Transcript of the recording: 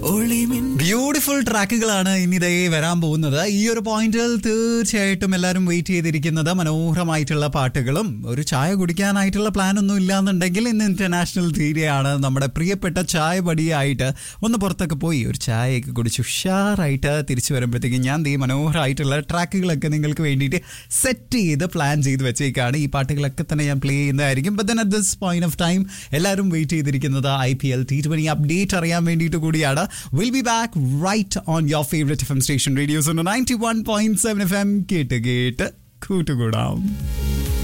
beautiful ട്രാക്കുകളാണ് ഇനി ഇതേ വരാൻ പോകുന്നത് ഈ ഒരു പോയിന്റിൽ തീർച്ചയായിട്ടും എല്ലാവരും വെയിറ്റ് ചെയ്തിരിക്കുന്നത് മനോഹരമായിട്ടുള്ള പാട്ടുകളും ഒരു ചായ കുടിക്കാനായിട്ടുള്ള പ്ലാൻ ഒന്നും ഇല്ലാന്നുണ്ടെങ്കിൽ ഇന്ന് ഇന്റർനാഷണൽ തീരെയാണ് നമ്മുടെ പ്രിയപ്പെട്ട ചായ പടിയായിട്ട് ഒന്ന് പുറത്തൊക്കെ പോയി ഒരു ചായയൊക്കെ കുടിച്ച് ഉഷാറായിട്ട് തിരിച്ചു വരുമ്പോഴത്തേക്കും ഞാൻ ദീ മനോഹരമായിട്ടുള്ള ട്രാക്കുകളൊക്കെ നിങ്ങൾക്ക് വേണ്ടിയിട്ട് സെറ്റ് ചെയ്ത് പ്ലാൻ ചെയ്ത് വെച്ചേക്കാണ് ഈ പാട്ടുകളൊക്കെ തന്നെ ഞാൻ പ്ലേ ചെയ്യുന്നതായിരിക്കും but then at this point of time എല്ലാവരും വെയിറ്റ് ചെയ്തിരിക്കുന്നത് I P L T twenty update അറിയാൻ വേണ്ടിയിട്ട് കൂടിയാണ് will be back right on your favourite F M station radios ninety one point seven F M കേട്ട് കേട്ട് കൂട്ടുകൂടാം